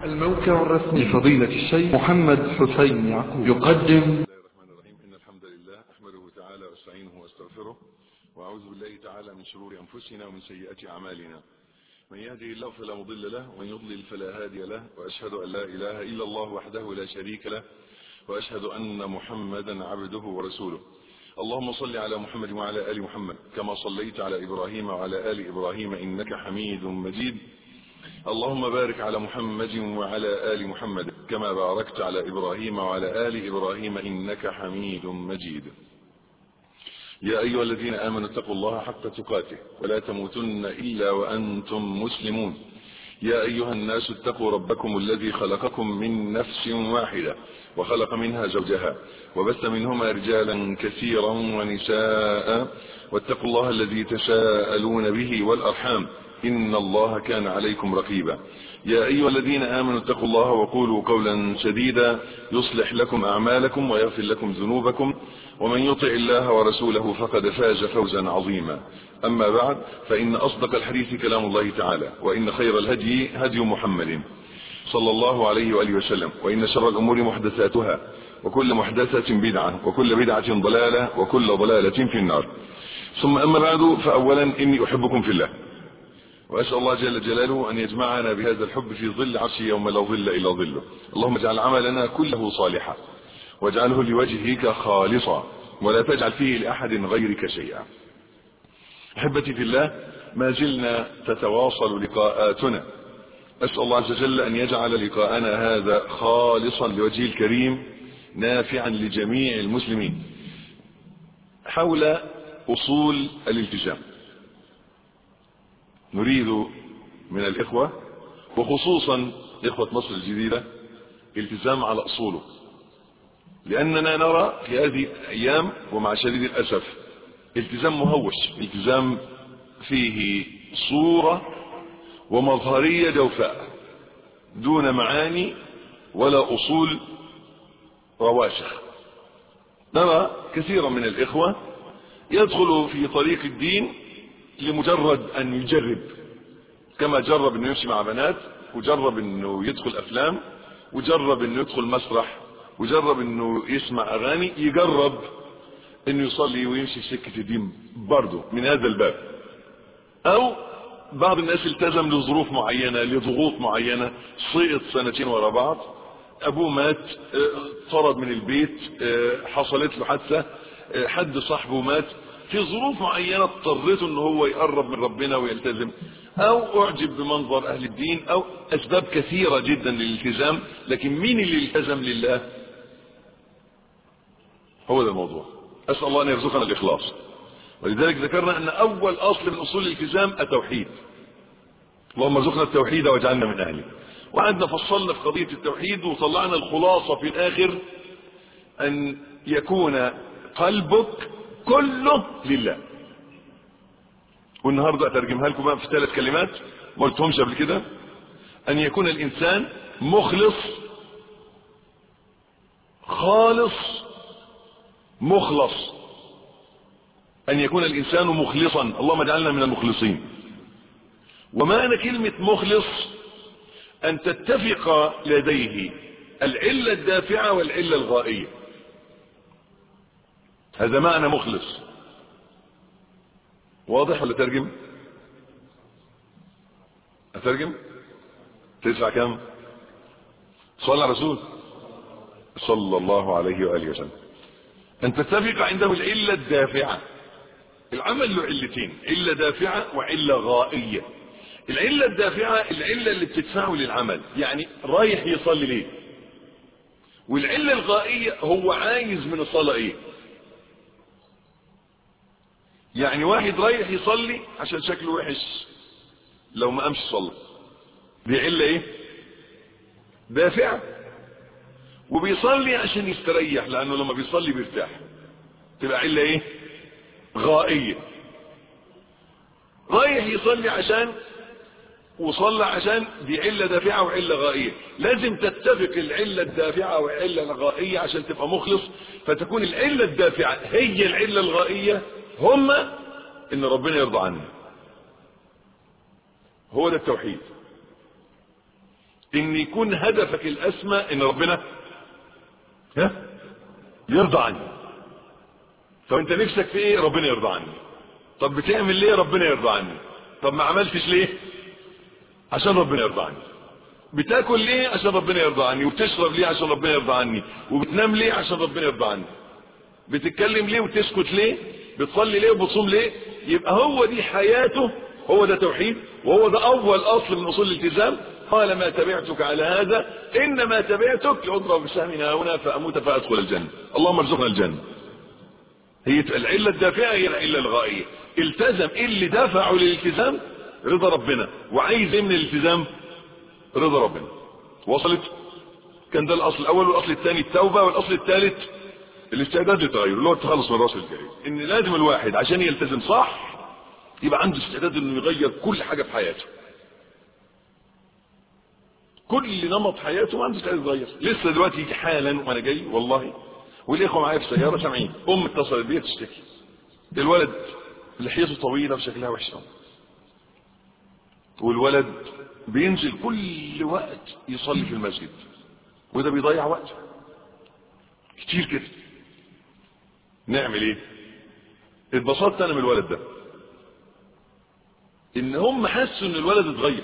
الموقع الرسمي لفضيلة الشيخ محمد حسين يعقوب يقدم الله الرحمن الرحيم إن الحمد لله أحمده تعالى واستعينه واستغفره وأعوذ بالله تعالى من شرور أنفسنا ومن سيئات أعمالنا من يهده الله فلا مضل له ومن يضلل فلا هادي له وأشهد أن لا إله إلا الله وحده لا شريك له وأشهد أن محمدا عبده ورسوله اللهم صل على محمد وعلى آل محمد كما صليت على إبراهيم وعلى آل إبراهيم إنك حميد مجيد اللهم بارك على محمد وعلى آل محمد كما باركت على إبراهيم وعلى آل إبراهيم إنك حميد مجيد يا أيها الذين آمنوا اتقوا الله حق تقاته ولا تموتن إلا وأنتم مسلمون يا أيها الناس اتقوا ربكم الذي خلقكم من نفس واحدة وخلق منها زوجها وبث منهما رجالا كثيرا ونساء واتقوا الله الذي تساءلون به والأرحام إن الله كان عليكم رقيبا يا أيها الذين آمنوا اتقوا الله وقولوا قولا سديدا يصلح لكم أعمالكم ويغفر لكم ذنوبكم ومن يطع الله ورسوله فقد فاز فوزا عظيما أما بعد فإن أصدق الحديث كلام الله تعالى وإن خير الهدي هدي محمد صلى الله عليه وآله وسلم وإن شر الأمور محدثاتها وكل محدثة بدعة وكل بدعة ضلالة وكل ضلالة في النار ثم أما بعد فأولا إني أحبكم في الله وأسأل الله جل جلاله أن يجمعنا بهذا الحب في ظل عرشه يوم لا ظل إلا ظله اللهم اجعل عملنا كله صالحا واجعله لوجهك خالصا ولا تجعل فيه لأحد غيرك شيئا أحبتي في الله ما زلنا تتواصل لقاءاتنا أسأل الله عز وجل أن يجعل لقاءنا هذا خالصا لوجهه الكريم نافعا لجميع المسلمين حول أصول الالتزام نريد من الإخوة وخصوصا إخوة مصر الجديدة التزام على أصوله لأننا نرى في هذه الأيام ومع شديد الأسف التزام مهوش التزام فيه صورة ومظهرية جوفاء دون معاني ولا أصول رواشخ نرى كثيرا من الإخوة يدخل في طريق الدين لمجرد أن يجرب كما جرب أنه يمشي مع بنات وجرب أنه يدخل أفلام وجرب أنه يدخل مسرح وجرب أنه يسمع أغاني يجرب أنه يصلي ويمشي في سكة الدين برضه من هذا الباب أو بعض الناس التزم لظروف معينة لضغوط معينة سقط سنتين ورا بعض أبوه مات طرد من البيت حصلت له حادثة حد صاحبه مات في ظروف معينة اضطرته ان هو يقرب من ربنا ويلتزم او اعجب بمنظر اهل الدين او اسباب كثيرة جدا للالتزام لكن مين اللي التزم لله هو ده الموضوع اسأل الله ان يرزقنا الاخلاص ولذلك ذكرنا ان اول اصل من اصول الالتزام التوحيد اللهم ارزقنا التوحيد واجعلنا من اهله وقعدنا فصلنا في قضية التوحيد وطلعنا الخلاصة في الاخر ان يكون قلبك كله لله والنهاردة اترجمها لكم بقى في ثلاث كلمات ما قلتهمش قبل كده ان يكون الانسان مخلص خالص مخلص ان يكون الانسان مخلصا اللهم اجعلنا من المخلصين ومعنى كلمة مخلص ان تتفق لديه العلة الدافعة والعلة الغائية هذا معنى مخلص واضح ولا ترجم اترجم تدفع كم صلى على رسول صلى الله عليه وآله وسلم ان تتفق عنده العلة الدافعة العمل له علتين علة دافعة وعلة غائية العلة الدافعة العلة اللي بتدفعه للعمل يعني رايح يصلي ليه والعلة الغائية هو عايز من الصلاة ايه يعني واحد رايح يصلي عشان شكله وحش لو ما قامش صلى دي علة ايه دافعة وبيصلي عشان يستريح لانه لما بيصلي بيرتاح تبقى علة ايه غائية رايح يصلي عشان وصلى عشان دي علة دافعة وعلة غائية لازم تتفق العلة الدافعة والعلة الغائية عشان تبقى مخلص فتكون العلة الدافعة هي العلة الغائية هما ان ربنا يرضى عني هو ده التوحيد ان يكون هدفك الاسمى ان ربنا ها يرضى عني طب انت نفسك في ايه ربنا يرضى عني طب بتعمل ليه ربنا يرضى عني طب ما عملتش ليه عشان ربنا يرضى عني بتاكل ليه عشان ربنا يرضى عني وبتشرب ليه عشان ربنا يرضى عني وبتنام ليه عشان ربنا يرضى عني بتتكلم ليه وتسكت ليه بتصلي ليه وبتصوم ليه يبقى هو دي حياته هو ده توحيد وهو ده اول اصل من اصول الالتزام قال ما تبعتك على هذا انما تبعتك لاضرب بسهم هنا فاموت فادخل الجنه اللهم ارزقنا الجنه هي العله الدافعه هي العله الغائيه التزم ايه اللي دفعه للالتزام رضا ربنا وعايز ايه من الالتزام رضا ربنا وصلت كان ده الاصل الاول والاصل الثاني التوبه والاصل الثالث الاستعداد للتغير اللي هو التخلص من راس الجريد ان لازم الواحد عشان يلتزم صح يبقى عنده استعداد انه يغير كل حاجه في حياته كل نمط حياته عنده استعداد يتغير لسه دلوقتي حالا وانا جاي والله والاخوه معايا في السياره سامعين ام اتصلت بيا تشتكي الولد لحيته طويله وشكلها وحش قوي والولد بينزل كل وقت يصلي في المسجد وده بيضيع وقته كتير كده نعمل ايه اتبسطت انا من الولد ده ان هم حسوا ان الولد اتغير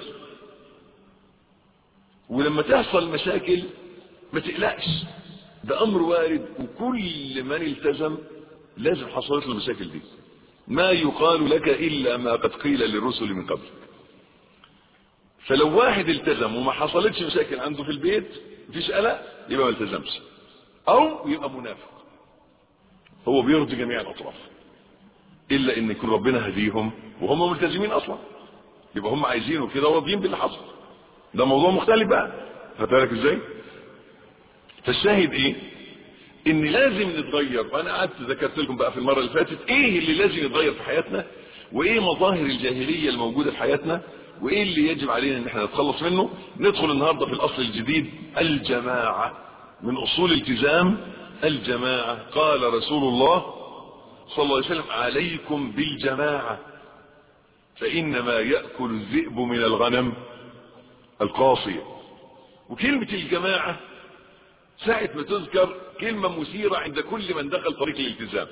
ولما تحصل مشاكل ما تقلقش ده امر وارد وكل من التزم لازم حصلت له المشاكل دي ما يقال لك الا ما قد قيل للرسل من قبلك فلو واحد التزم وما حصلتش مشاكل عنده في البيت مفيش قلق يبقى ما التزمش او يبقى منافق هو بيرضي جميع الاطراف الا ان يكون ربنا هديهم وهم ملتزمين اصلا يبقى هم عايزينه كده وراضيين باللي حصل ده موضوع مختلف بقى بالك ازاي فالشاهد ايه ان لازم نتغير وانا قعدت ذكرت لكم بقى في المره اللي فاتت ايه اللي لازم يتغير في حياتنا وايه مظاهر الجاهليه الموجوده في حياتنا وايه اللي يجب علينا ان احنا نتخلص منه ندخل النهارده في الاصل الجديد الجماعه من اصول التزام الجماعه قال رسول الله صلى الله عليه وسلم عليكم بالجماعه فانما ياكل الذئب من الغنم القاصيه وكلمه الجماعه ساعه ما تذكر كلمه مثيره عند كل من دخل طريق الالتزام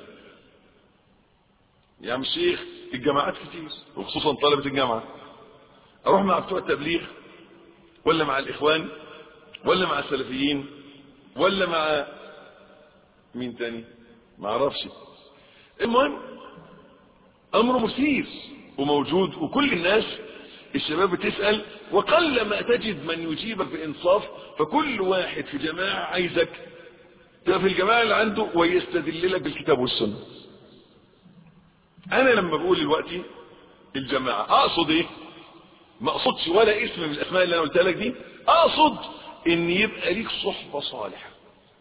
يا عم الشيخ الجماعات كتير وخصوصا طلبه الجامعه اروح مع بتوع التبليغ ولا مع الاخوان ولا مع السلفيين ولا مع مين تاني ما اعرفش المهم امر مثير وموجود وكل الناس الشباب بتسأل وقل ما تجد من يجيبك بإنصاف فكل واحد في جماعة عايزك تبقى في الجماعة اللي عنده ويستدل لك بالكتاب والسنة أنا لما بقول دلوقتي الجماعة أقصد إيه؟ ما أقصدش ولا اسم من الأسماء اللي أنا قلتها لك دي أقصد إن يبقى ليك صحبة صالحة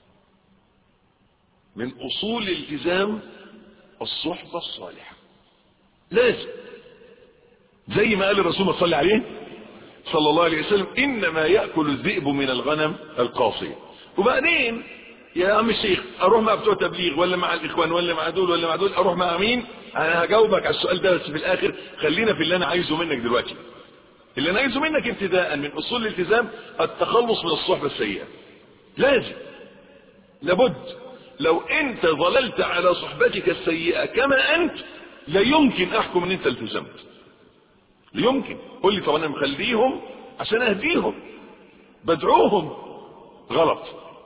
من أصول الالتزام الصحبة الصالحة لازم زي ما قال الرسول صلى عليه صلى الله عليه وسلم انما ياكل الذئب من الغنم القاصيه وبعدين يا عم الشيخ اروح مع بتوع تبليغ ولا مع الاخوان ولا مع دول ولا مع دول اروح مع مين انا هجاوبك على السؤال ده بس في الاخر خلينا في اللي انا عايزه منك دلوقتي اللي انا عايزه منك ابتداء من اصول الالتزام التخلص من الصحبه السيئه لازم لابد لو انت ظللت على صحبتك السيئه كما انت لا يمكن احكم ان انت التزمت يمكن قول لي طب انا مخليهم عشان اهديهم بدعوهم غلط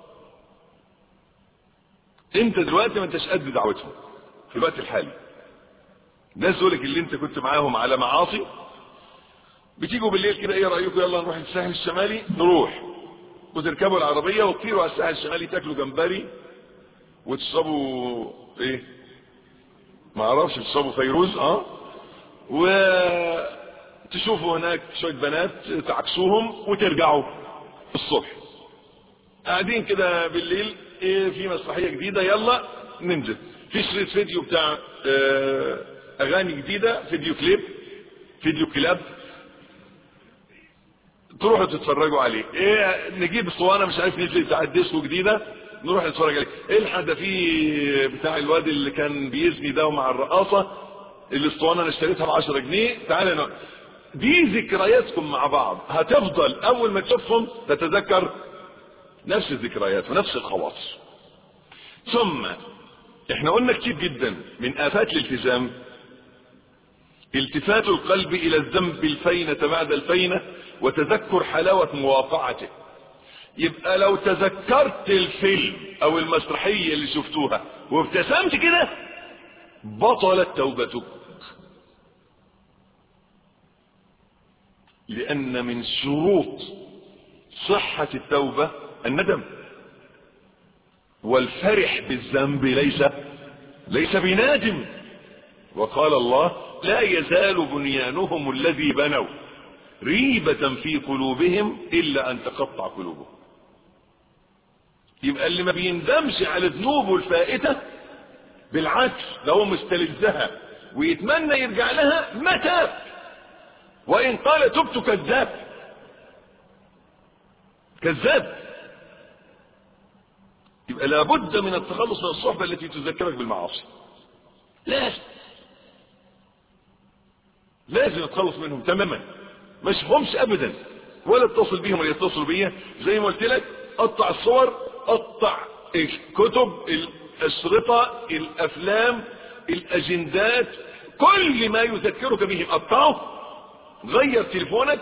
انت دلوقتي ما انتش قد دعوتهم في الوقت الحالي ناس يقول لك اللي انت كنت معاهم على معاصي بتيجوا بالليل كده ايه رايكم يلا نروح الساحل الشمالي نروح وتركبوا العربيه وتطيروا على الساحل الشمالي تاكلوا جمبري وتشربوا ايه ما اعرفش تشربوا فيروز اه و تشوفوا هناك شوية بنات تعكسوهم وترجعوا الصبح قاعدين كده بالليل ايه في مسرحية جديدة يلا ننزل في شريط فيديو بتاع اه اغاني جديدة فيديو كليب فيديو كلاب تروحوا تتفرجوا عليه ايه نجيب اسطوانة مش عارف نزل بتاع الديسكو جديدة نروح نتفرج عليه ايه الحد في بتاع الواد اللي كان بيزني ده مع الرقاصة الاسطوانة انا اشتريتها ب 10 جنيه تعالى نقعد دي ذكرياتكم مع بعض هتفضل اول ما تشوفهم تتذكر نفس الذكريات ونفس الخواص ثم احنا قلنا كتير جدا من افات الالتزام التفات القلب الى الذنب الفينة بعد الفينة وتذكر حلاوة مواقعته يبقى لو تذكرت الفيلم او المسرحية اللي شفتوها وابتسمت كده بطلت توبتك لان من شروط صحة التوبة الندم والفرح بالذنب ليس ليس بنادم وقال الله لا يزال بنيانهم الذي بنوا ريبة في قلوبهم إلا أن تقطع قلوبهم يبقى اللي ما بيندمش على ذنوبه الفائتة بالعكس لو مستلذها ويتمنى يرجع لها ما تاب وإن قال تبت كذاب كذاب يبقى لابد من التخلص من الصحبة التي تذكرك بالمعاصي لازم لازم نتخلص منهم تماما ما اشوفهمش ابدا ولا اتصل بيهم ولا يتصلوا بيا زي ما قلت لك قطع الصور قطع الكتب الاشرطه الافلام الاجندات كل ما يذكرك بهم قطعه غير تليفونك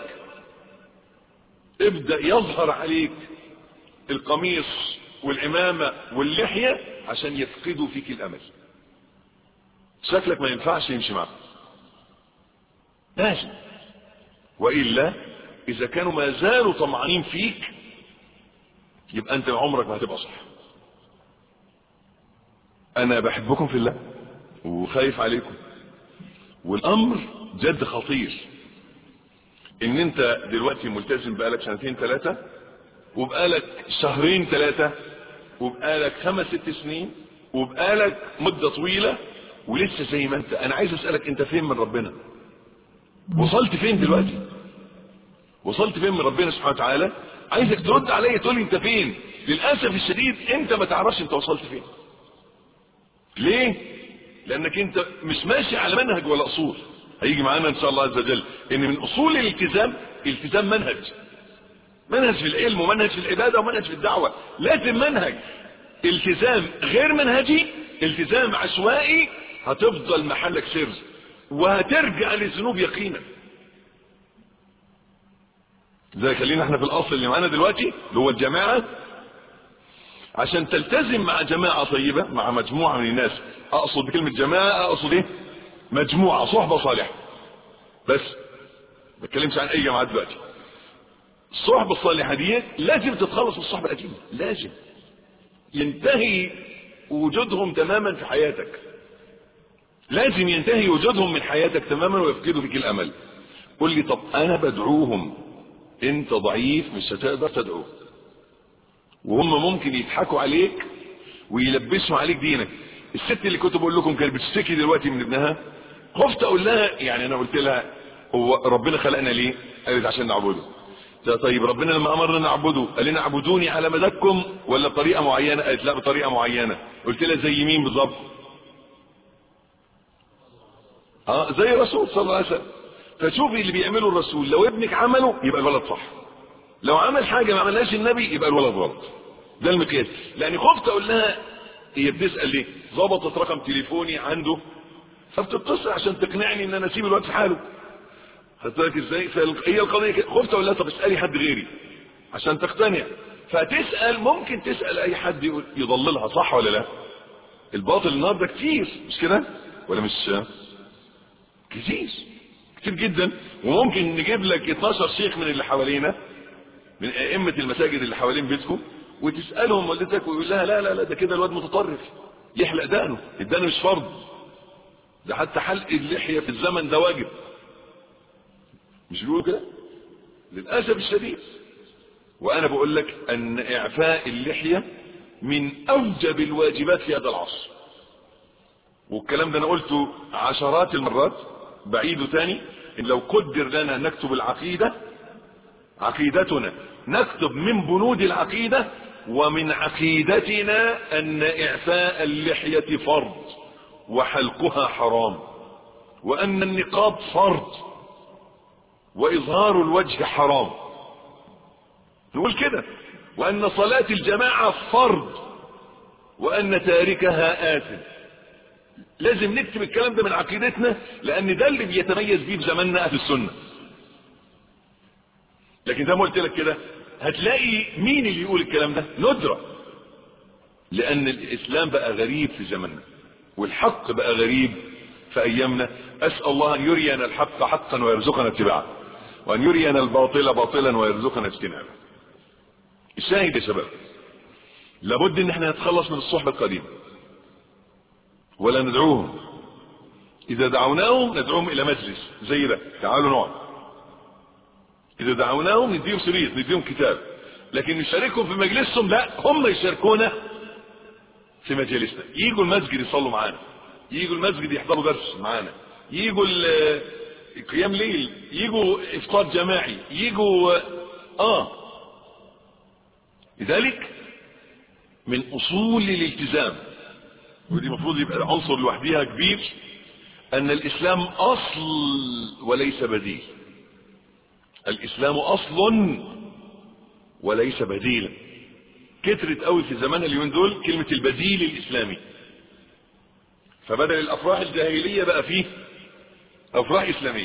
ابدا يظهر عليك القميص والعمامه واللحيه عشان يفقدوا فيك الامل شكلك ما ينفعش يمشي معك لازم وإلا إذا كانوا ما زالوا طمعانين فيك يبقى أنت عمرك ما هتبقى صح أنا بحبكم في الله وخايف عليكم والأمر جد خطير إن أنت دلوقتي ملتزم بقالك سنتين ثلاثة وبقالك شهرين ثلاثة وبقالك خمس ست سنين وبقالك مدة طويلة ولسه زي ما أنت أنا عايز أسألك أنت فين من ربنا وصلت فين دلوقتي وصلت فين من ربنا سبحانه وتعالى عايزك ترد عليا تقول لي انت فين للاسف الشديد انت ما تعرفش انت وصلت فين ليه لانك انت مش ماشي على منهج ولا اصول هيجي معانا ان شاء الله عز وجل ان من اصول الالتزام التزام منهج منهج في العلم ومنهج في العباده ومنهج في الدعوه لازم منهج التزام غير منهجي التزام عشوائي هتفضل محلك سر وهترجع للذنوب يقينا زي خلينا احنا في الاصل اللي معانا دلوقتي اللي هو الجماعة عشان تلتزم مع جماعة طيبة مع مجموعة من الناس اقصد بكلمة جماعة اقصد ايه مجموعة صحبة صالحة بس ما بتكلمش عن اي جماعة دلوقتي الصحبة الصالحة دي لازم تتخلص من الصحبة القديمة لازم ينتهي وجودهم تماما في حياتك لازم ينتهي وجودهم من حياتك تماما ويفقدوا فيك الامل قل لي طب انا بدعوهم انت ضعيف مش هتقدر تدعوه وهم ممكن يضحكوا عليك ويلبسوا عليك دينك الست اللي كنت بقول لكم كانت بتشتكي دلوقتي من ابنها خفت اقول لها يعني انا قلت لها هو ربنا خلقنا ليه قالت عشان نعبده طيب ربنا لما امرنا نعبده قال لنا اعبدوني على مددكم ولا بطريقه معينه قالت لا بطريقه معينه قلت لها زي مين بالظبط اه زي الرسول صلى الله عليه وسلم فشوفي اللي بيعمله الرسول لو ابنك عمله يبقى الولد صح لو عمل حاجة ما عملهاش النبي يبقى الولد غلط ده المقياس لاني خفت اقول لها هي بتسأل ليه ظبطت رقم تليفوني عنده فبتتصل عشان تقنعني ان انا اسيب الوقت في حاله خدت بالك ازاي هي القضيه كده خفت اقول لها طب اسالي حد غيري عشان تقتنع فتسال ممكن تسال اي حد يقول يضللها صح ولا لا الباطل النهارده كتير مش كده ولا مش كتير كتير جدا وممكن نجيب لك 12 شيخ من اللي حوالينا من ائمه المساجد اللي حوالين بيتكم وتسالهم والدتك ويقول لها لا لا لا ده كده الواد متطرف يحلق دقنه الدقن مش فرض ده حتى حلق اللحيه في الزمن ده واجب مش بيقولوا كده للاسف الشديد وانا بقول لك ان اعفاء اللحيه من اوجب الواجبات في هذا العصر والكلام ده انا قلته عشرات المرات بعيده تاني ان لو قدر لنا نكتب العقيدة عقيدتنا نكتب من بنود العقيدة ومن عقيدتنا ان اعفاء اللحية فرض وحلقها حرام وان النقاب فرض واظهار الوجه حرام نقول كده وان صلاة الجماعة فرض وان تاركها آثم لازم نكتب الكلام ده من عقيدتنا لان ده اللي بيتميز بيه في زماننا اهل السنة لكن زي ما قلت لك كده هتلاقي مين اللي يقول الكلام ده ندرة لان الاسلام بقى غريب في زماننا والحق بقى غريب في ايامنا اسال الله ان يرينا الحق حقا ويرزقنا اتباعه وان يرينا الباطل باطلا ويرزقنا اجتنابه الشاهد يا شباب لابد ان احنا نتخلص من الصحبه القديمه ولا ندعوهم اذا دعوناهم ندعوهم الى مجلس زي ده تعالوا نقعد اذا دعوناهم نديهم شريط نديهم كتاب لكن نشاركهم في مجلسهم لا هم يشاركونا في مجالسنا يجوا المسجد يصلوا معانا يجوا المسجد يحضروا درس معانا يجوا قيام ليل يجوا افطار جماعي يجوا اه لذلك من اصول الالتزام ودي المفروض يبقى عنصر لوحديها كبير ان الاسلام اصل وليس بديل الاسلام اصل وليس بديلا كترت قوي في زمان اليومين دول كلمة البديل الاسلامي فبدل الافراح الجاهلية بقى فيه افراح اسلامية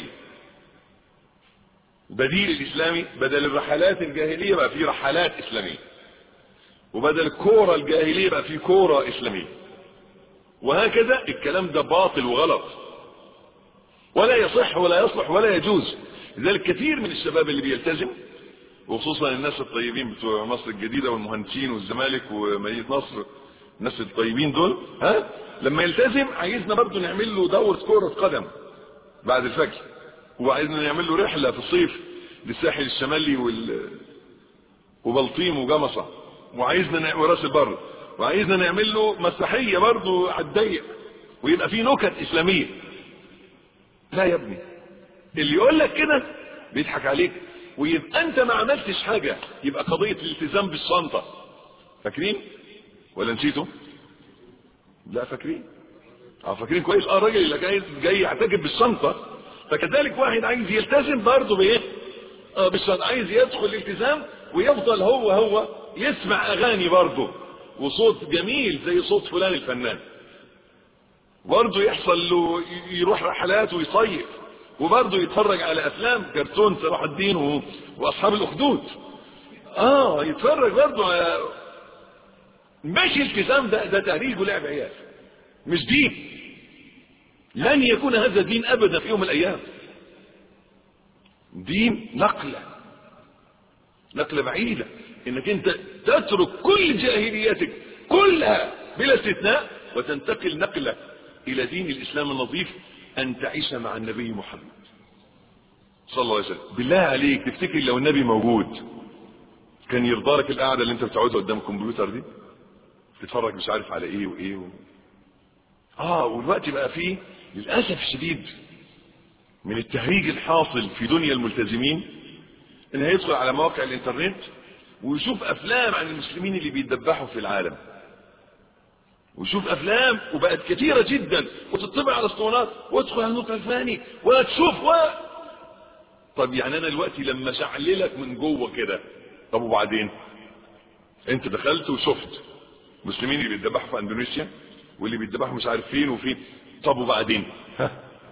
بديل الاسلامي بدل الرحلات الجاهلية بقى فيه رحلات اسلامية وبدل الكورة الجاهلية بقى فيه كورة اسلامية وهكذا الكلام ده باطل وغلط ولا يصح ولا يصلح ولا يجوز لذلك كثير من الشباب اللي بيلتزم وخصوصا الناس الطيبين بتوع مصر الجديدة والمهندسين والزمالك ومدينة نصر الناس الطيبين دول ها لما يلتزم عايزنا برضه نعمل له دورة كرة قدم بعد الفجر وعايزنا نعمل له رحلة في الصيف للساحل الشمالي وال وبلطيم وجمصة وعايزنا نعمل وراس البر وعايزنا نعمل له مسرحية برضه على الضيق ويبقى فيه نكت إسلامية لا يا ابني اللي يقول لك كده بيضحك عليك ويبقى انت ما عملتش حاجة يبقى قضية الالتزام بالشنطة فاكرين ولا نسيتوا لا فاكرين اه فاكرين كويس اه الراجل اللي جاي جاي يعتكف بالشنطة فكذلك واحد عايز يلتزم برضه بايه اه بالشنطة عايز يدخل الالتزام ويفضل هو هو يسمع اغاني برضه وصوت جميل زي صوت فلان الفنان برضه يحصل له يروح رحلات ويصيف وبرضه يتفرج على افلام كرتون صلاح الدين و... واصحاب الاخدود اه يتفرج برضه على مش التزام ده ده تهريج ولعب عيال مش دين لن يكون هذا دين ابدا في يوم من الايام دين نقله نقله بعيده انك انت تترك كل جاهليتك كلها بلا استثناء وتنتقل نقله الى دين الاسلام النظيف ان تعيش مع النبي محمد صلى الله عليه وسلم بالله عليك تفتكر لو النبي موجود كان يرضى لك القعده اللي انت بتقعدها قدام الكمبيوتر دي تتفرج مش عارف على ايه وايه و... اه والوقت بقى فيه للاسف الشديد من التهريج الحاصل في دنيا الملتزمين ان هيدخل على مواقع الانترنت ويشوف افلام عن المسلمين اللي بيتذبحوا في العالم ويشوف افلام وبقت كثيره جدا وتطبع على اسطوانات وادخل على الموقع الفلاني وتشوف و... طب يعني انا دلوقتي لما شعللك من جوه كده طب وبعدين انت دخلت وشفت مسلمين اللي بيتذبحوا في اندونيسيا واللي بيتذبحوا مش عارف فين وفين طب وبعدين ها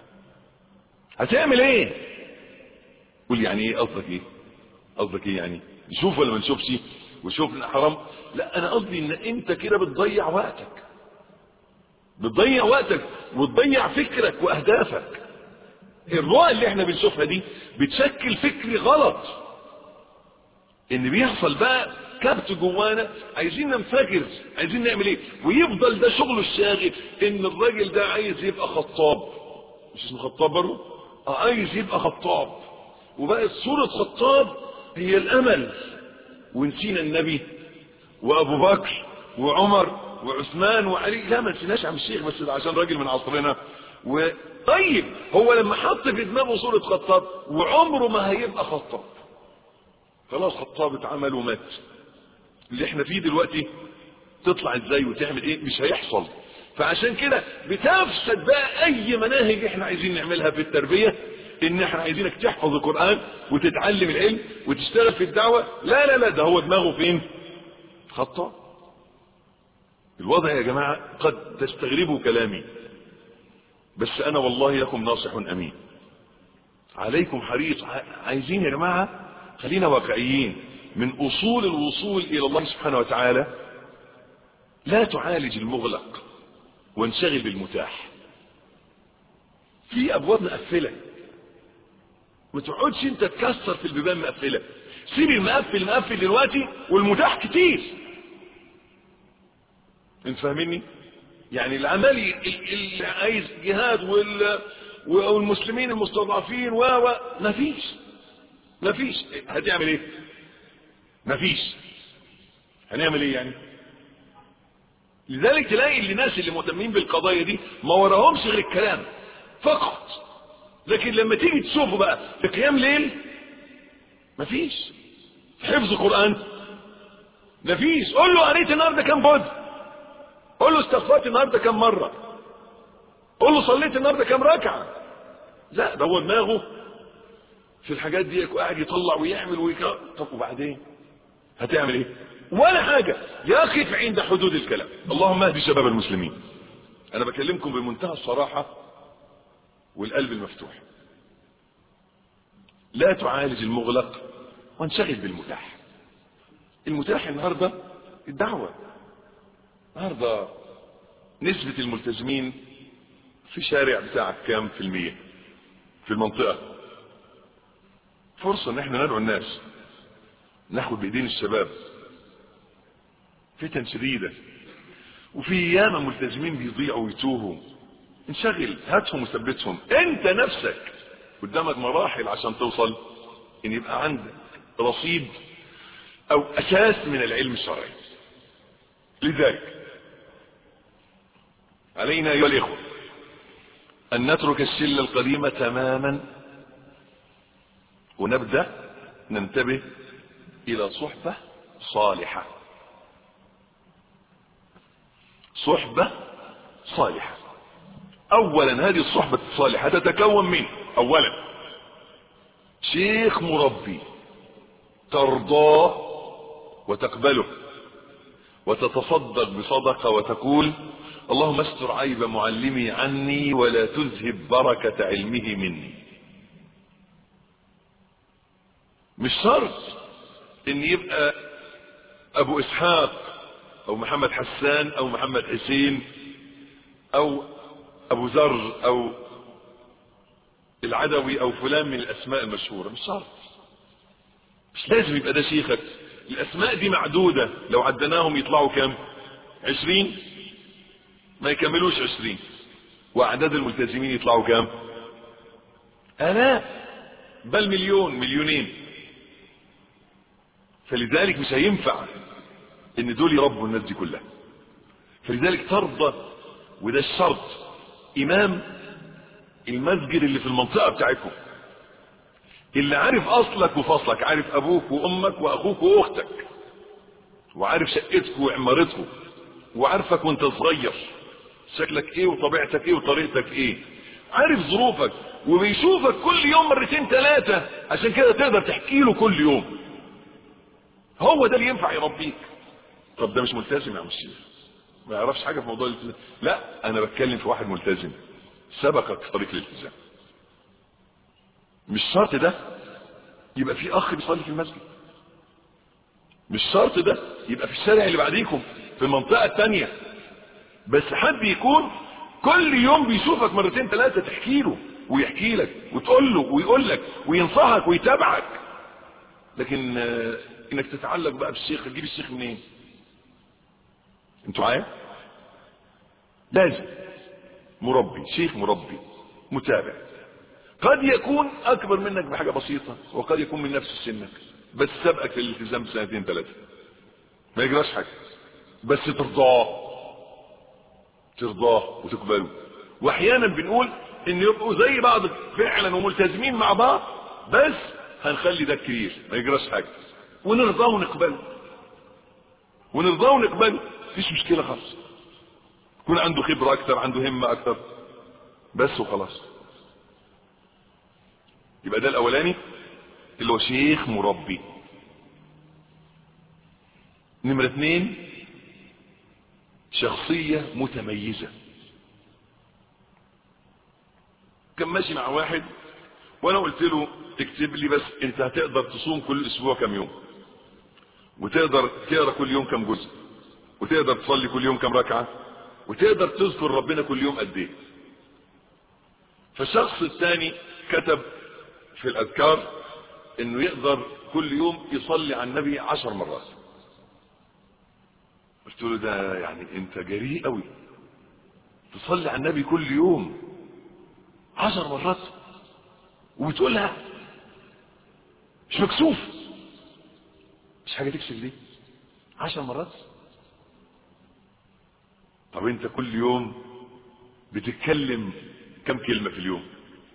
هتعمل ايه قول يعني ايه قصدك ايه قصدك ايه يعني نشوف ولا ما نشوفش وشوف ان حرام لا انا قصدي ان انت كده بتضيع وقتك بتضيع وقتك وتضيع فكرك واهدافك الرؤى اللي احنا بنشوفها دي بتشكل فكر غلط ان بيحصل بقى كبت جوانا عايزين ننفجر عايزين نعمل ايه ويفضل ده شغله الشاغل ان الراجل ده عايز يبقى خطاب مش اسمه خطاب برضه اه عايز يبقى خطاب وبقت صورة خطاب هي الامل ونسينا النبي وابو بكر وعمر وعثمان وعلي لا ما نسيناش عم الشيخ بس عشان راجل من عصرنا وطيب هو لما حط في دماغه صورة خطاب وعمره ما هيبقى خطاب خلاص خطاب اتعمل ومات اللي احنا فيه دلوقتي تطلع ازاي وتعمل ايه مش هيحصل فعشان كده بتفسد بقى اي مناهج احنا عايزين نعملها في التربية ان احنا عايزينك تحفظ القرآن وتتعلم العلم وتشتغل في الدعوة لا لا لا ده هو دماغه فين خطأ الوضع يا جماعة قد تستغربوا كلامي بس انا والله لكم ناصح امين عليكم حريص عايزين يا جماعة خلينا واقعيين من اصول الوصول الى الله سبحانه وتعالى لا تعالج المغلق وانشغل بالمتاح في ابواب مقفله ما تقعدش انت تكسر في البيبان مقفله سيب المقفل مقفل دلوقتي والمتاح كتير انت فاهميني يعني العمل اللي عايز جهاد وال والمسلمين المستضعفين و و مفيش مفيش هتعمل ايه مفيش هنعمل ايه يعني لذلك تلاقي الناس اللي مهتمين بالقضايا دي ما وراهمش غير الكلام فقط لكن لما تيجي تشوفه بقى في قيام ليل مفيش حفظ قرآن مفيش قول له قريت النهارده كام بود قول له استغفرت النهارده كام مرة قول له صليت النهارده كام ركعة لا ده هو دماغه في الحاجات دي قاعد يطلع ويعمل ويكرر طب وبعدين هتعمل ايه ولا حاجة يقف عند حدود الكلام اللهم اهدي شباب المسلمين انا بكلمكم بمنتهى الصراحة والقلب المفتوح لا تعالج المغلق وانشغل بالمتاح المتاح النهاردة الدعوة النهاردة نسبة الملتزمين في شارع بتاعك كام في المية في المنطقة فرصة ان احنا ندعو الناس ناخد بايدين الشباب فتن شديدة وفي ياما ملتزمين بيضيعوا ويتوهوا انشغل هاتهم وثبتهم انت نفسك قدامك مراحل عشان توصل ان يبقى عندك رصيد او اساس من العلم الشرعي لذلك علينا ايها الاخوه ان نترك الشله القديمه تماما ونبدا ننتبه الى صحبه صالحه صحبه صالحه اولا هذه الصحبه الصالحه تتكون من اولا شيخ مربي ترضاه وتقبله وتتصدق بصدقه وتقول اللهم استر عيب معلمي عني ولا تذهب بركه علمه مني مش شرط ان يبقى ابو اسحاق او محمد حسان او محمد حسين او ابو ذر او العدوي او فلان من الاسماء المشهورة مش شرط مش لازم يبقى ده شيخك الاسماء دي معدودة لو عدناهم يطلعوا كام عشرين ما يكملوش عشرين واعداد الملتزمين يطلعوا كام الاف بل مليون مليونين فلذلك مش هينفع ان دول يربوا الناس دي كلها فلذلك ترضى وده الشرط امام المسجد اللي في المنطقة بتاعتكم اللي عارف اصلك وفصلك عارف ابوك وامك واخوك واختك وعارف شقتك وعمارتكم وعارفك وانت صغير شكلك ايه وطبيعتك ايه وطريقتك ايه عارف ظروفك وبيشوفك كل يوم مرتين ثلاثة عشان كده تقدر تحكي له كل يوم هو ده اللي ينفع يربيك طب ده مش ملتزم يا عم الشيخ ما يعرفش حاجة في موضوع الالتزام لا انا بتكلم في واحد ملتزم سبقك في طريق الالتزام مش شرط ده يبقى في اخ بيصلي في المسجد مش شرط ده يبقى في الشارع اللي بعديكم في المنطقة التانية بس حد يكون كل يوم بيشوفك مرتين ثلاثة تحكي له ويحكي لك وتقول له ويقول لك وينصحك ويتابعك لكن آه، انك تتعلق بقى بالشيخ تجيب الشيخ منين انتوا معايا لازم مربي شيخ مربي متابع قد يكون اكبر منك بحاجة بسيطة وقد يكون من نفس سنك بس سبقك للالتزام بسنتين ثلاثة ما يجراش حاجة بس ترضاه ترضاه وتقبله واحيانا بنقول ان يبقوا زي بعض فعلا وملتزمين مع بعض بس هنخلي ده كبير ما يجراش حاجة ونرضاه ونقبله ونرضاه ونقبله مفيش مشكلة خالص يكون عنده خبرة اكتر عنده همة اكتر بس وخلاص يبقى ده الاولاني اللي هو شيخ مربي نمرة اثنين شخصية متميزة كان ماشي مع واحد وانا قلت له اكتب لي بس انت هتقدر تصوم كل اسبوع كم يوم وتقدر تقرا كل يوم كم جزء وتقدر تصلي كل يوم كم ركعه وتقدر تذكر ربنا كل يوم قد ايه فالشخص الثاني كتب في الاذكار انه يقدر كل يوم يصلي على النبي عشر مرات قلت له ده يعني انت جريء قوي تصلي على النبي كل يوم عشر مرات وبتقولها مش مكسوف مش حاجه تكسف دي عشر مرات طب انت كل يوم بتتكلم كم كلمه في اليوم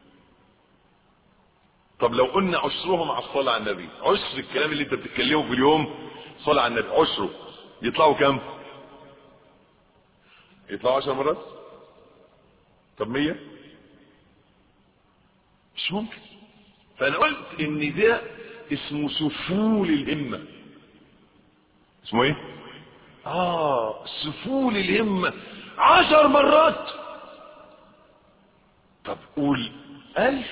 طب لو قلنا عشرهم على الصلاه على النبي عشر الكلام اللي انت بتتكلمه في اليوم صلاه على النبي عشره يطلعوا كم يطلعوا عشر مرات طب مية مش ممكن فانا قلت ان ده اسمه سفول الهمة اسمه ايه اه سفول الهمة عشر مرات طب قول الف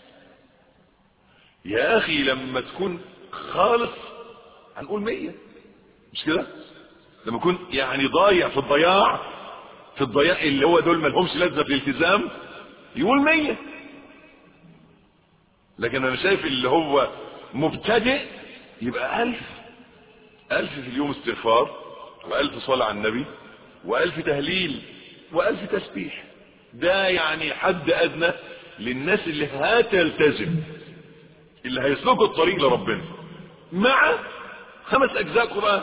يا اخي لما تكون خالص هنقول مية مش كده لما يكون يعني ضايع في الضياع في الضياع اللي هو دول ما لهمش لازمه في الالتزام يقول مية لكن انا شايف اللي هو مبتدئ يبقى ألف ألف في اليوم استغفار وألف صلاة على النبي وألف تهليل وألف تسبيح ده يعني حد أدنى للناس اللي هتلتزم اللي هيسلكوا الطريق لربنا مع خمس أجزاء قرآن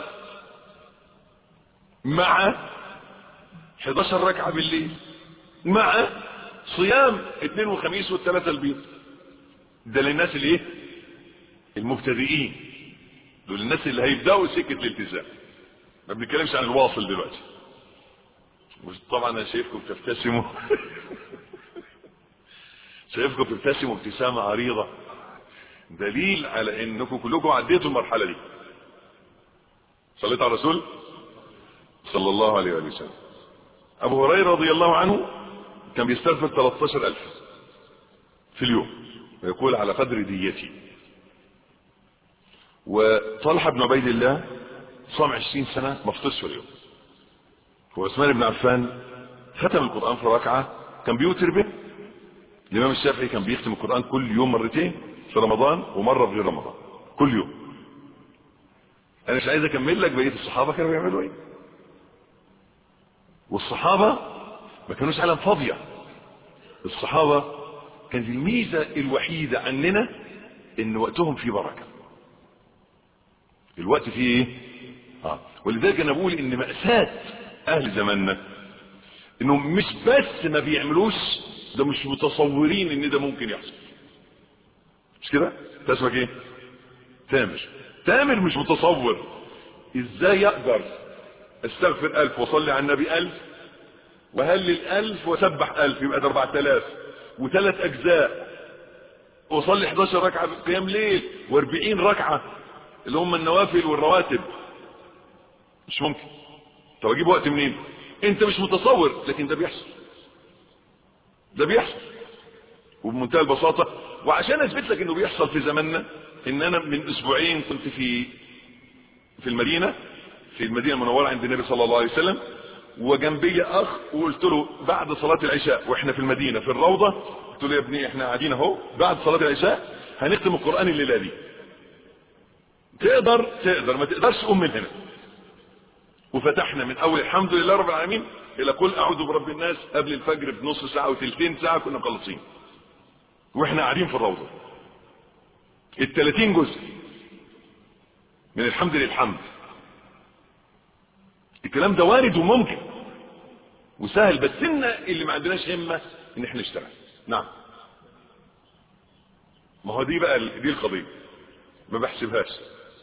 مع 11 ركعة بالليل مع صيام اثنين وخميس والثلاثة البيض ده للناس اللي ايه المبتدئين دول الناس اللي هيبداوا سكه الالتزام ما بنتكلمش عن الواصل دلوقتي طبعا انا شايفكم بتبتسموا شايفكم بتبتسموا ابتسامه عريضه دليل على انكم كلكم عديتوا المرحله دي صليت على الرسول صلى الله عليه وآله وسلم ابو هريره رضي الله عنه كان بيستغفر 13000 في اليوم ويقول على قدر ديتي وطلحه بن عبيد الله صام عشرين سنة ما فطرش اليوم وعثمان بن عفان ختم القرآن في ركعة كان بيوتر به الإمام الشافعي كان بيختم القرآن كل يوم مرتين في رمضان ومرة في غير رمضان كل يوم أنا مش عايز أكمل لك بقية الصحابة كانوا بيعملوا إيه والصحابة ما كانوش عالم فاضية الصحابة كانت الميزة الوحيدة عننا إن وقتهم فيه بركة الوقت فيه ايه اه ولذلك انا بقول ان مأساة اهل زماننا انهم مش بس ما بيعملوش ده مش متصورين ان ده ممكن يحصل مش كده انت اسمك ايه تامر تامر مش متصور ازاي اقدر استغفر الف واصلي على النبي الف وهلل الف وسبح الف يبقى ده اربعة الاف وثلاث اجزاء واصلي 11 ركعة قيام ليل و40 ركعة اللي هم النوافل والرواتب مش ممكن طب اجيب وقت منين انت مش متصور لكن ده بيحصل ده بيحصل وبمنتهى البساطة وعشان اثبت لك انه بيحصل في زماننا ان انا من اسبوعين كنت في في المدينة في المدينة المنورة عند النبي صلى الله عليه وسلم وجنبي اخ وقلت له بعد صلاة العشاء واحنا في المدينة في الروضة قلت له يا ابني احنا قاعدين اهو بعد صلاة العشاء هنختم القرآن الليلة دي تقدر تقدر ما تقدرش قوم من هنا وفتحنا من اول الحمد لله رب العالمين الى قل اعوذ برب الناس قبل الفجر بنص ساعه وثلثين ساعه كنا مخلصين واحنا قاعدين في الروضه ال 30 جزء من الحمد للحمد الكلام ده وارد وممكن وسهل بس ان اللي ما عندناش همه ان احنا نشتغل نعم ما هو دي بقى دي القضيه ما بحسبهاش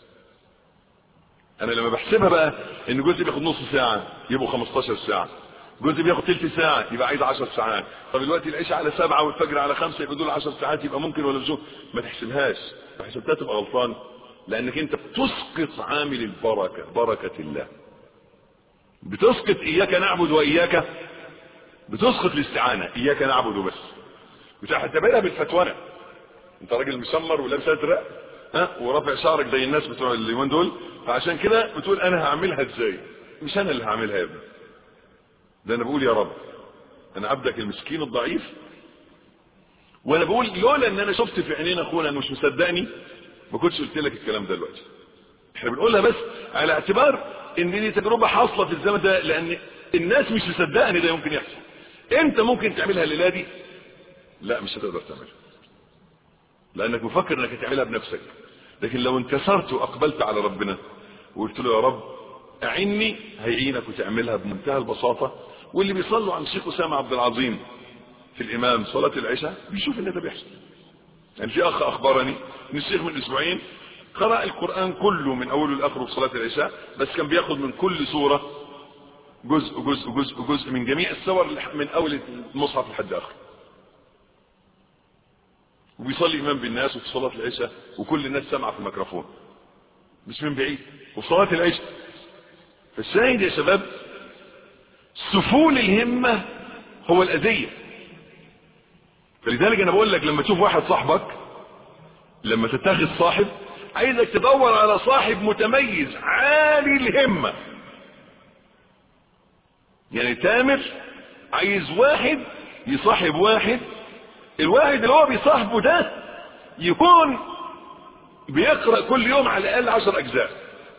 انا لما بحسبها بقى ان جزء بياخد نص ساعة يبقوا 15 ساعة جزء بياخد تلت ساعة يبقى عايز 10 ساعات طب دلوقتي العشاء على سبعة والفجر على خمسة يبقى دول 10 ساعات يبقى ممكن ولا مش ما تحسبهاش لو حسبتها تبقى غلطان لانك انت بتسقط عامل البركة بركة الله بتسقط اياك نعبد واياك بتسقط الاستعانة اياك نعبد وبس بتعتبرها بالفتوانة انت راجل مسمر ولابس ازرق ها ورافع شعرك زي الناس بتوع اليومين دول فعشان كده بتقول انا هعملها ازاي مش انا اللي هعملها يا ابني ده انا بقول يا رب انا عبدك المسكين الضعيف وانا بقول لولا ان انا شفت في عينين اخونا انه مش مصدقني ما كنتش قلت لك الكلام ده دلوقتي احنا بنقولها بس على اعتبار ان دي تجربه حاصله في الزمن ده لان الناس مش مصدقه ان ده ممكن يحصل انت ممكن تعملها الليله دي لا مش هتقدر تعملها لانك مفكر انك هتعملها بنفسك لكن لو انكسرت واقبلت على ربنا وقلت له يا رب اعني هيعينك وتعملها بمنتهى البساطه واللي بيصلوا عن الشيخ اسامه عبد العظيم في الامام صلاه العشاء بيشوف ان ده بيحصل يعني في اخ اخبرني ان الشيخ من اسبوعين قرأ القرآن كله من اوله لاخره في صلاة العشاء بس كان بياخد من كل سورة جزء جزء جزء جزء من جميع السور من اول المصحف لحد اخره وبيصلي امام بالناس وفي صلاة العشاء وكل الناس سامعة في الميكروفون مش من بعيد وفي صلاة العشاء فالشاهد يا شباب سفول الهمة هو الأذية فلذلك انا بقول لك لما تشوف واحد صاحبك لما تتخذ صاحب عايزك تدور على صاحب متميز عالي الهمة يعني تامر عايز واحد يصاحب واحد الواحد اللي هو بيصاحبه ده يكون بيقرأ كل يوم على الأقل عشر أجزاء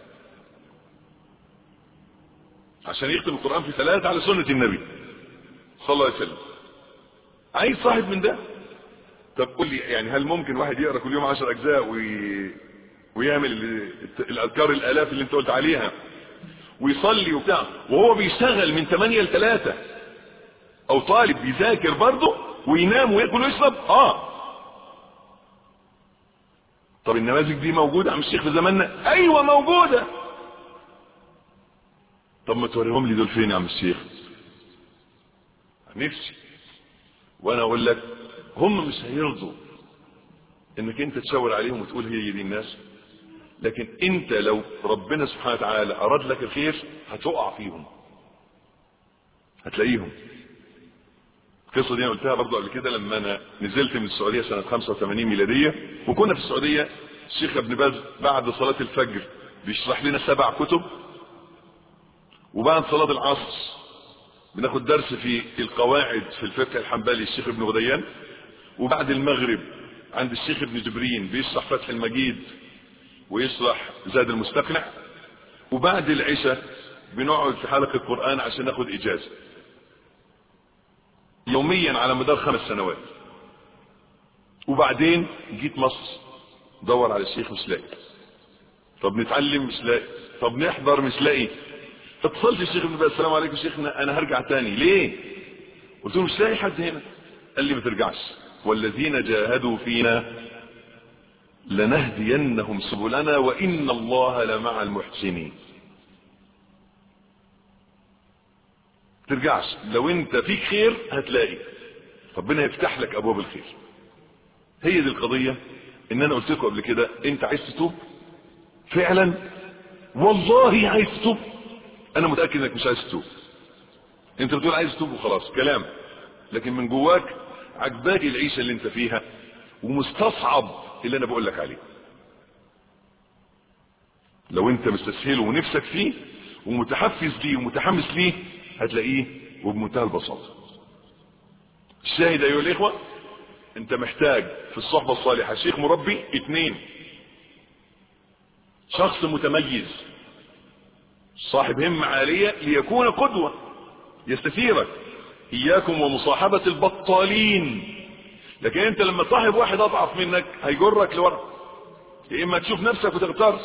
عشان يختم القرآن في ثلاثة على سنة النبي صلى الله عليه وسلم عايز صاحب من ده طب قول لي يعني هل ممكن واحد يقرأ كل يوم عشر أجزاء وي... ويعمل الأذكار الآلاف اللي انت قلت عليها ويصلي وبتاع وهو بيشتغل من 8 ل 3 او طالب بيذاكر برضه وينام وياكل ويشرب اه طب النماذج دي موجودة عم الشيخ في زماننا ايوه موجودة طب ما توريهم لي دول فين يا عم الشيخ نفسي وانا اقول لك هم مش هيرضوا انك انت تشاور عليهم وتقول هي دي الناس لكن انت لو ربنا سبحانه وتعالى اراد لك الخير هتقع فيهم هتلاقيهم القصه دي انا قلتها برضو قبل كده لما انا نزلت من السعوديه سنه 85 ميلاديه وكنا في السعوديه الشيخ ابن باز بعد صلاه الفجر بيشرح لنا سبع كتب وبعد صلاه العصر بناخد درس في القواعد في الفقه الحنبلي الشيخ ابن غديان وبعد المغرب عند الشيخ ابن جبرين بيشرح فتح المجيد ويشرح زاد المستقنع وبعد العشاء بنقعد في حلقة القرآن عشان ناخد إجازة يوميا على مدار خمس سنوات وبعدين جيت مصر دور على الشيخ مش لاقي طب نتعلم مش لاقي طب نحضر مش لاقي اتصلت الشيخ ابن باز السلام عليكم شيخنا انا هرجع تاني ليه قلت له مش لاقي حد هنا قال لي ما ترجعش والذين جاهدوا فينا لنهدينهم سبلنا وإن الله لمع المحسنين ترجعش لو انت فيك خير هتلاقي ربنا يفتح لك ابواب الخير هي دي القضية ان انا قلت لكم قبل كده انت عايز تتوب فعلا والله عايز تتوب انا متأكد انك مش عايز تتوب انت بتقول عايز تتوب وخلاص كلام لكن من جواك عجباك العيشة اللي انت فيها ومستصعب اللي انا بقول لك عليه لو انت مستسهله ونفسك فيه ومتحفز ليه ومتحمس ليه هتلاقيه وبمنتهى البساطة الشاهد ايها الاخوة انت محتاج في الصحبة الصالحة شيخ مربي اتنين شخص متميز صاحب همة عالية ليكون قدوة يستثيرك اياكم ومصاحبة البطالين لكن انت لما تصاحب واحد اضعف منك هيجرك لورا يا اما تشوف نفسك وتغتر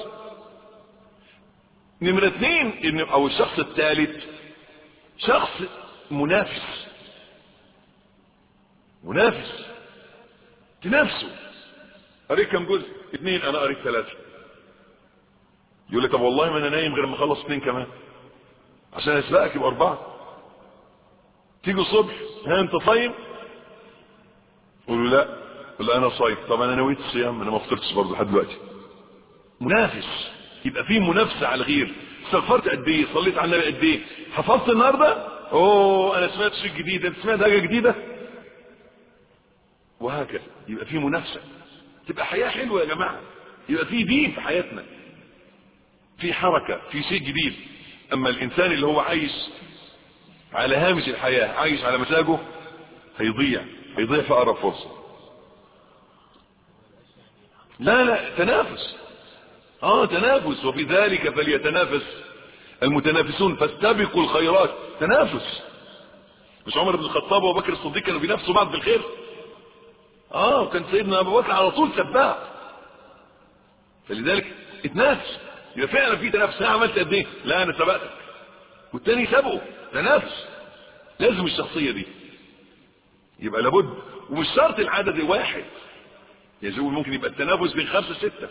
نمرة اثنين ان او الشخص الثالث شخص منافس منافس تنافسه قريت كم جزء اثنين انا قريت ثلاثة يقول لك طب والله ما انا نايم غير ما اخلص اثنين كمان عشان اسبقك يبقى اربعة تيجي الصبح ها انت صايم قول له لا قول له انا صايم طب انا نويت الصيام انا ما فطرتش برضه لحد دلوقتي منافس يبقى في منافسه على الغير استغفرت قد ايه صليت على النبي قد ايه حفظت النهارده اوه انا سمعت شيء جديد انت سمعت حاجه جديده وهكذا يبقى في منافسه تبقى حياه حلوه يا جماعه يبقى في دين في حياتنا في حركه في شيء جديد اما الانسان اللي هو عايش على هامش الحياه عايش على مزاجه هيضيع هيضيع في اقرب فرصه لا لا تنافس اه تنافس وفي ذلك فليتنافس المتنافسون فاستبقوا الخيرات تنافس مش عمر بن الخطاب وابو بكر الصديق كانوا بينافسوا بعض بالخير اه كان سيدنا ابو بكر على طول سباق فلذلك اتنافس يبقى فعلا في تنافس انا عملت قد ايه لا انا سبقتك والتاني سبقه تنافس لازم الشخصيه دي يبقى لابد ومش شرط العدد واحد يعني ممكن يبقى التنافس بين خمسه سته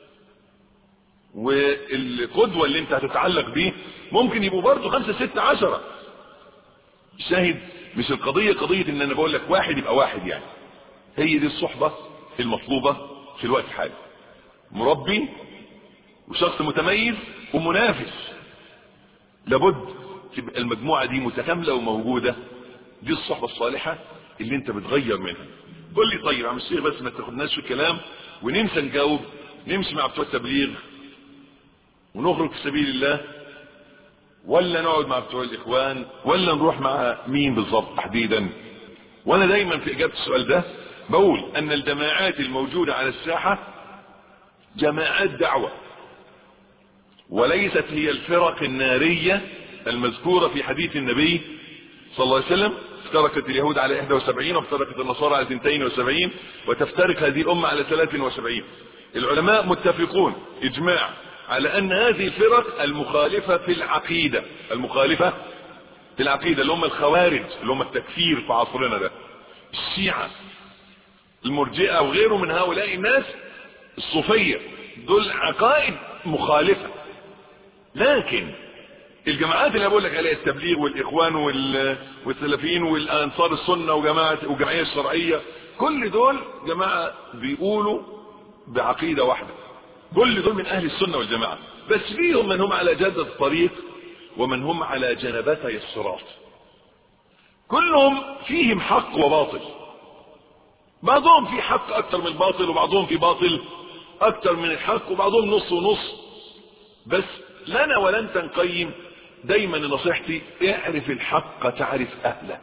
والقدوة اللي انت هتتعلق بيه ممكن يبقوا برضه خمسة ستة عشرة شاهد مش القضية قضية ان انا بقول لك واحد يبقى واحد يعني هي دي الصحبة المطلوبة في الوقت الحالي مربي وشخص متميز ومنافس لابد تبقى المجموعة دي متكاملة وموجودة دي الصحبة الصالحة اللي انت بتغير منها قول لي طيب عم الشيخ بس ما تاخدناش في الكلام وننسى نجاوب نمشي مع بتوع التبليغ ونخرج في سبيل الله ولا نقعد مع بتوع الاخوان ولا نروح مع مين بالظبط تحديدا وانا دايما في اجابه السؤال ده بقول ان الجماعات الموجوده على الساحه جماعات دعوه وليست هي الفرق الناريه المذكوره في حديث النبي صلى الله عليه وسلم افترقت اليهود على 71 وافترقت النصارى على 72 وتفترق هذه الامه على 73 العلماء متفقون اجماع على ان هذه الفرق المخالفة في العقيدة المخالفة في العقيدة اللي هم الخوارج اللي هم التكفير في عصرنا ده الشيعة المرجئة وغيره من هؤلاء الناس الصوفية دول عقائد مخالفة لكن الجماعات اللي بقول لك عليها التبليغ والاخوان والسلفيين والانصار السنه وجماعه والجمعيه الشرعيه كل دول جماعه بيقولوا بعقيده واحده كل دول من اهل السنة والجماعة بس فيهم من هم على جادة الطريق ومن هم على جنبتي الصراط كلهم فيهم حق وباطل بعضهم في حق اكتر من الباطل وبعضهم في باطل اكتر من الحق وبعضهم نص ونص بس لنا ولن تنقيم دايما نصيحتي اعرف الحق تعرف اهله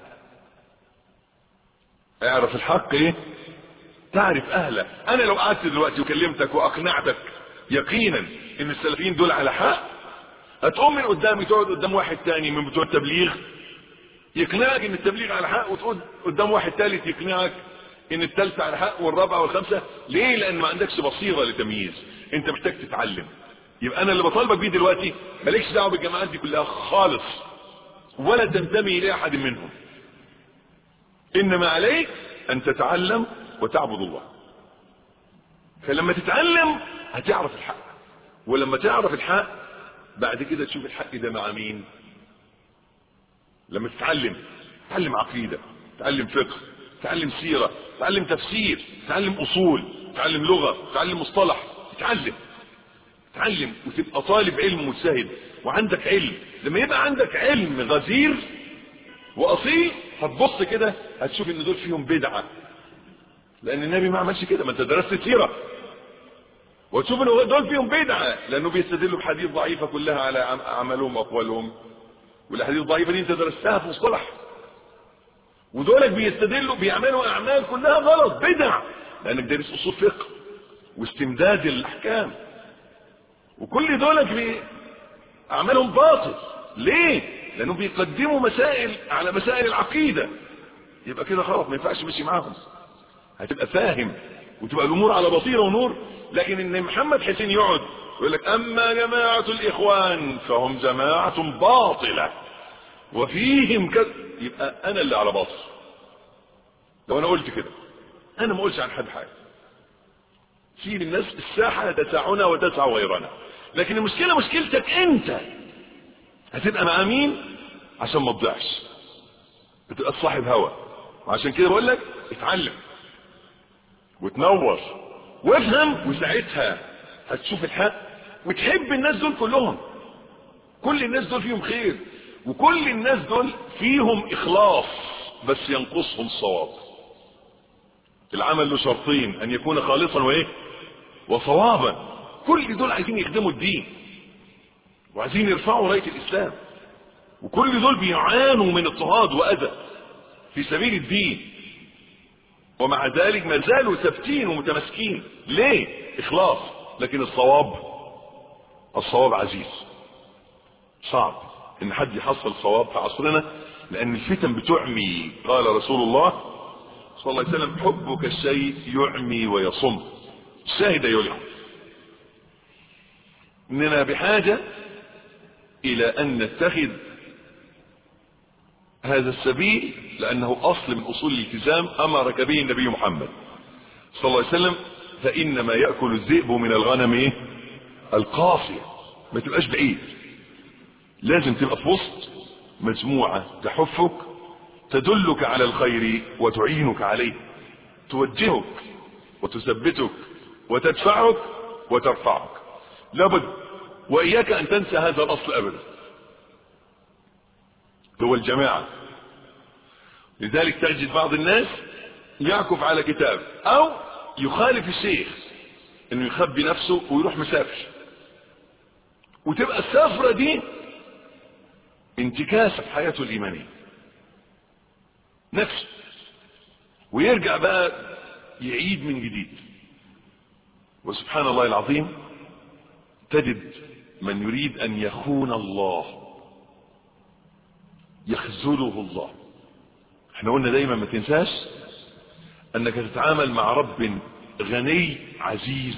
اعرف الحق ايه تعرف اهله انا لو قعدت دلوقتي وكلمتك واقنعتك يقينا ان السلفيين دول على حق هتقوم من قدامي تقعد قدام واحد تاني من بتوع التبليغ يقنعك ان التبليغ على حق وتقعد قدام واحد تالت يقنعك ان التالتة على حق والرابعة والخامسة ليه لان ما عندكش بصيرة لتمييز انت محتاج تتعلم يبقى انا اللي بطالبك بيه دلوقتي مالكش دعوه بالجماعات دي كلها خالص ولا تنتمي الى احد منهم انما عليك ان تتعلم وتعبد الله فلما تتعلم هتعرف الحق ولما تعرف الحق بعد كده تشوف الحق ده مع مين لما تتعلم تعلم عقيدة تعلم فقه تعلم سيرة تعلم تفسير تعلم اصول تعلم لغة تعلم مصطلح تتعلم تعلم وتبقى طالب علم مجتهد وعندك علم لما يبقى عندك علم غزير واصيل هتبص كده هتشوف ان دول فيهم بدعة لان النبي ما عملش كده ما انت درست سيرة وتشوف ان دول فيهم بدعة لانه بيستدلوا بحديث ضعيفة كلها على اعمالهم واقوالهم والاحاديث الضعيفة دي انت درستها في مصطلح ودولك بيستدلوا بيعملوا اعمال كلها غلط بدع لانك دارس اصول فقه واستمداد الاحكام وكل دولك بي اعمالهم باطل ليه لانهم بيقدموا مسائل على مسائل العقيدة يبقى كده خلاص ما ينفعش مشي معاهم هتبقى فاهم وتبقى الامور على بصيرة ونور لكن ان محمد حسين يقعد يقول لك اما جماعة الاخوان فهم جماعة باطلة وفيهم كذا يبقى انا اللي على باطل لو انا قلت كده انا ما اقولش عن حد حاجة سيب الناس الساحة تسعنا وتسع غيرنا لكن المشكلة مشكلتك انت هتبقى مع مين عشان ما تضيعش بتبقى صاحب هوا وعشان كده بقول لك اتعلم وتنور وافهم وساعتها هتشوف الحق وتحب الناس دول كلهم كل الناس دول فيهم خير وكل الناس دول فيهم اخلاص بس ينقصهم الصواب العمل له شرطين ان يكون خالصا وايه وصوابا كل دول عايزين يخدموا الدين وعايزين يرفعوا رايه الاسلام وكل دول بيعانوا من اضطهاد واذى في سبيل الدين ومع ذلك ما زالوا ثابتين ومتمسكين ليه اخلاص لكن الصواب الصواب عزيز صعب ان حد يحصل صواب في عصرنا لان الفتن بتعمي قال رسول الله صلى الله عليه وسلم حبك الشيء يعمي ويصم شاهد يلعب اننا بحاجة الى ان نتخذ هذا السبيل لانه اصل من اصول الالتزام امرك به النبي محمد صلى الله عليه وسلم فانما يأكل الذئب من الغنم ايه القاصية ما تبقاش بعيد لازم تبقى في وسط مجموعة تحفك تدلك على الخير وتعينك عليه توجهك وتثبتك وتدفعك وترفعك لابد وإياك أن تنسى هذا الأصل أبدا هو الجماعة لذلك تجد بعض الناس يعكف على كتاب أو يخالف الشيخ انه يخبي نفسه ويروح مسافر وتبقى السفرة دي انتكاسة في حياته الإيمانية نفسه ويرجع بقى يعيد من جديد وسبحان الله العظيم تجد من يريد أن يخون الله يخذله الله احنا قلنا دايما ما تنساش انك تتعامل مع رب غني عزيز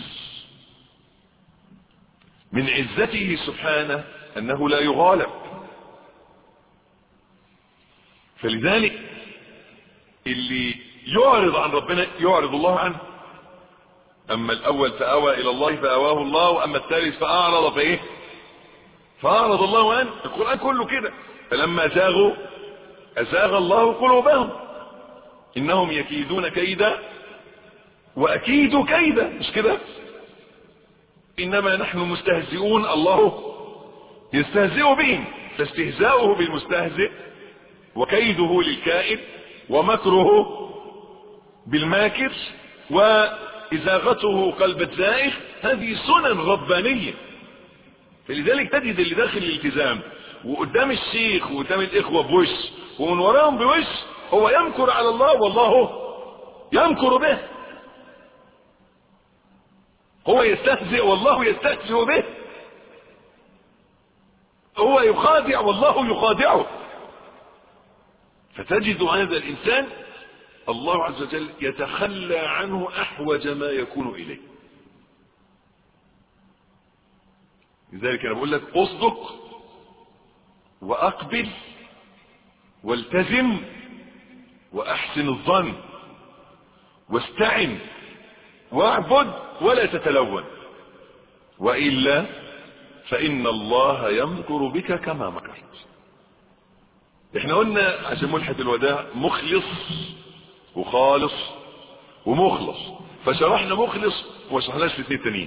من عزته سبحانه انه لا يغالب فلذلك اللي يعرض عن ربنا يعرض الله عنه اما الاول فاوى الى الله فاواه الله واما الثالث فاعرض فايه فاعرض الله عنه القران كله كده فلما زاغوا ازاغ الله قلوبهم انهم يكيدون كيدا واكيد كيدا مش كده انما نحن مستهزئون الله يستهزئ بهم فاستهزاؤه بالمستهزئ وكيده للكائد ومكره بالماكر وإزاغته قلب الزائغ هذه سنن ربانية فلذلك تجد اللي داخل الالتزام وقدام الشيخ وقدام الإخوة بوش ومن وراهم بوش هو يمكر على الله والله يمكر به هو يستهزئ والله يستهزئ به هو يخادع والله يخادعه فتجد هذا الإنسان الله عز وجل يتخلى عنه أحوج ما يكون إليه لذلك أنا بقول لك أصدق وأقبل والتزم وأحسن الظن واستعن واعبد ولا تتلون وإلا فإن الله يمكر بك كما مكرت احنا قلنا عشان ملحة الوداع مخلص وخالص ومخلص فشرحنا مخلص وما شرحناش في اثنين تانيين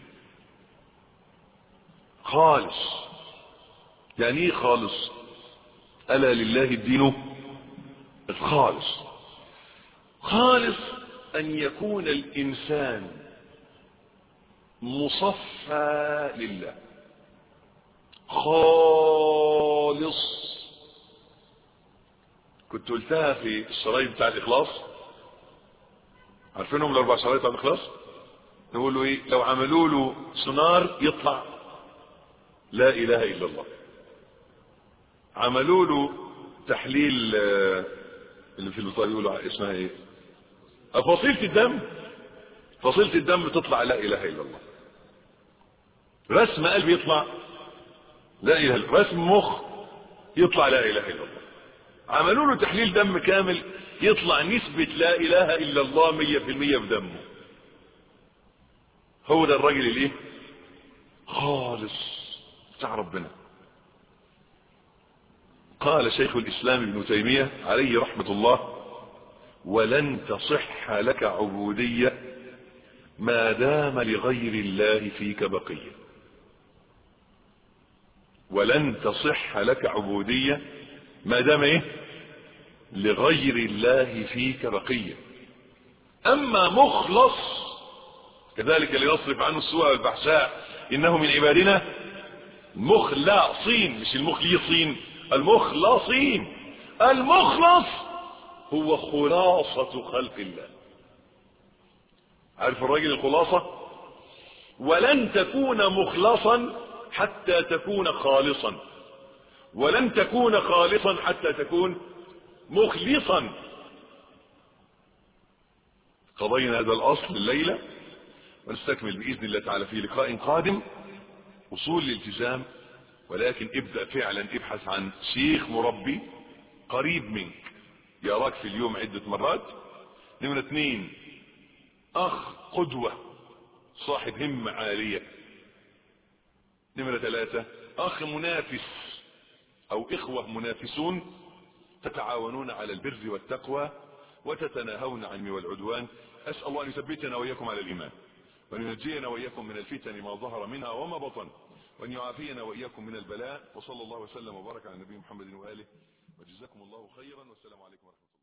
خالص يعني ايه خالص الا لله الدين الخالص خالص ان يكون الانسان مصفى لله خالص كنت قلتها في الشرايط بتاع الاخلاص عارفينهم الاربع شرايط بتاع الاخلاص نقول له ايه لو عملوا له سونار يطلع لا اله الا الله عملوا له تحليل اللي في البطاقه يقولوا اسمها ايه فصيله الدم فصيله الدم تطلع لا اله الا الله رسم قلب يطلع لا اله الا رسم مخ يطلع لا اله الا الله عملوا له تحليل دم كامل يطلع نسبة لا اله الا الله مية في المية في دمه هو ده الراجل الايه خالص بتاع ربنا قال شيخ الإسلام ابن تيمية عليه رحمة الله ولن تصح لك عبودية ما دام لغير الله فيك بقية ولن تصح لك عبودية ما دام ايه لغير الله فيك بقية اما مخلص كذلك لنصرف عنه السوء والبحشاء انه من عبادنا مخلصين مش المخلصين المخلصين المخلص هو خلاصة خلق الله عارف الراجل الخلاصة ولن تكون مخلصا حتى تكون خالصا ولن تكون خالصا حتى تكون مخلصا قضينا هذا الاصل الليلة ونستكمل باذن الله تعالى في لقاء قادم اصول الالتزام ولكن ابدأ فعلا ابحث عن شيخ مربي قريب منك يراك في اليوم عدة مرات نمرة اثنين اخ قدوة صاحب همة عالية نمرة ثلاثة اخ منافس او اخوة منافسون تتعاونون على البر والتقوى وتتناهون عن والعدوان اسأل الله ان يثبتنا واياكم على الايمان وان ينجينا واياكم من الفتن ما ظهر منها وما بطن وان يعافينا واياكم من البلاء وصلى الله وسلم وبارك على نبي محمد واله وجزاكم الله خيرا والسلام عليكم ورحمة الله